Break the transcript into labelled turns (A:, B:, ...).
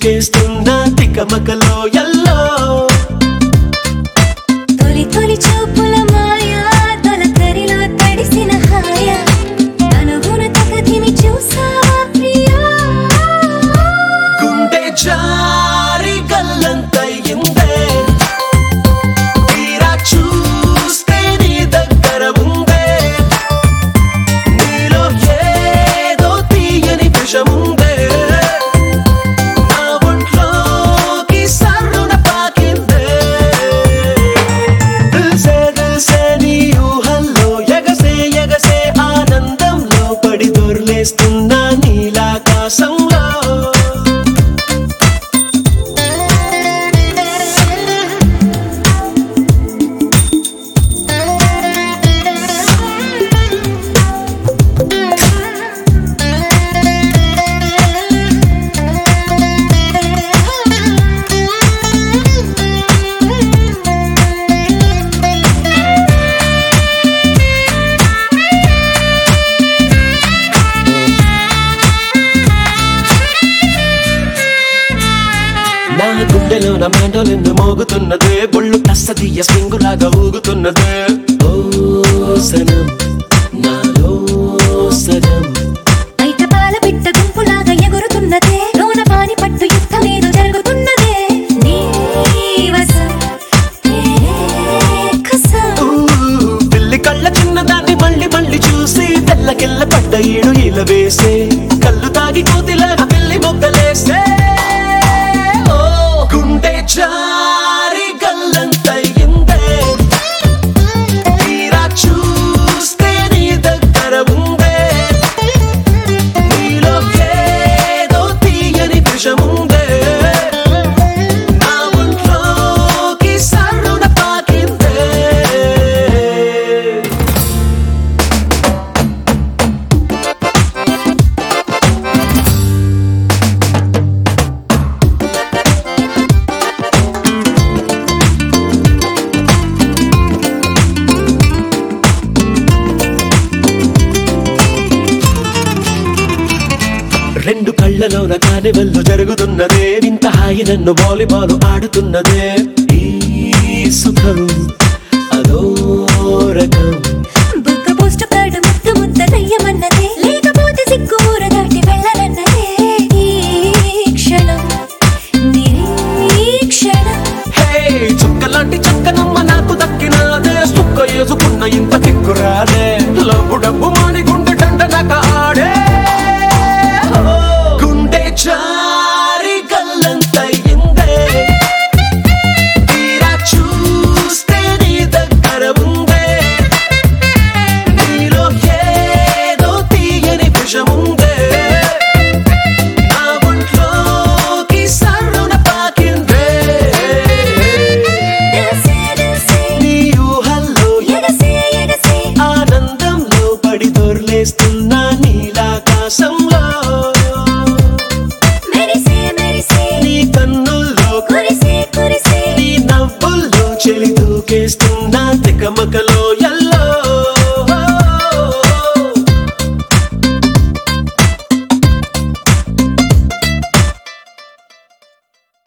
A: దూకేస్తున్నా తికమకలో yellow
B: తొలి తొలి చూపుల మాయా తొలకరిలో తడిసిన హాయ అనుగుణ తగదిమి చూసావా ప్రియా
A: గుండె జారి గల్లంతయిందే తీరా చూస్తే నీ దగ్గర ఉందే నీలో ఏదో తీయని విషముందే నా ఒంట్లోకి సర్రున పాకిందే దిల్సే దిల్సే నీ ఊహల్లో ఎగసే ఎగసే ఆనందంలో పడి దొర్లేస్తున్నా నీలాకాశంలో నా గుండెలో నా మెండలిన్ను మోగుతున్నదే బొళ్ళు కస్తదీయ స్ప్రింగులాగా ఊగుతున్నదే ఓ సనం నాలో సనం
B: బయట పాల పిట్ట గుంపులాగా ఎగురుతున్నదే లోన పాని పట్టు యుద్ధమేదో జరుగుతున్నదే నీ వశం, నే కసం.
A: ఊ, పిల్లి కళ్ళ చిన్నదాన్ని మళ్ళీ మళ్ళీ చూసి తెల్లకిల్ల పడ్డ ఈడు ఇలా వేసే కళ్ళు తాగి కోతిలాగా పిల్లి మొగ్గలేసే ఓ గుండె జారి గల్లంతయిందే తీరా చూస్తే నీ దగ్గర ఉందే నీలో ఏదో తీయని విషముందే నా ఒంట్లోకి సర్రున పాకిందే రెండు కళ్ళలోన కానివెల్లు జరుగుతున్నదే వింత హాయి నన్ను వాలీబాల్ ఆడుతున్నదే ఈ సుఖం అదో రకం
B: బుగ్గ పోస్ట్ కార్డు ముద్దు ముద్ద దయ్యమన్నదే లేకపోతే సిగ్గు ఊర దాటి వెళ్ళనన్నదే ఈ క్షణం నిరీక్షణం
A: హే చుక్కలాంటి చక్కనమ్మ నాకు దక్కినాదే సుక్క వేసుకున్న ఇంత కిక్కురాదే లబ్బు డబ్బు మాని గుండె డండనక ఆడే ఓ, గుండె జారి గల్లంతయిందే తీరా చూస్తే నీ దగ్గర ఉందే నీలో ఏదో తీయని విషముందే నా ఒంట్లోకి సర్రున పాకిందే
B: దిల్సే దిల్సే
A: నీ ఊహల్లో
B: ఎగసే ఎగసే
A: ఆనందంలో పడి దొర్లేస్తున్నా నీలాకాశంలో
B: మెరిసే మెరిసే
A: నీ కన్నుల్లో
B: కురిసే కురిసే
A: నీ నవ్వుల్లో చెలి దూకేస్తున్నా తికమకలు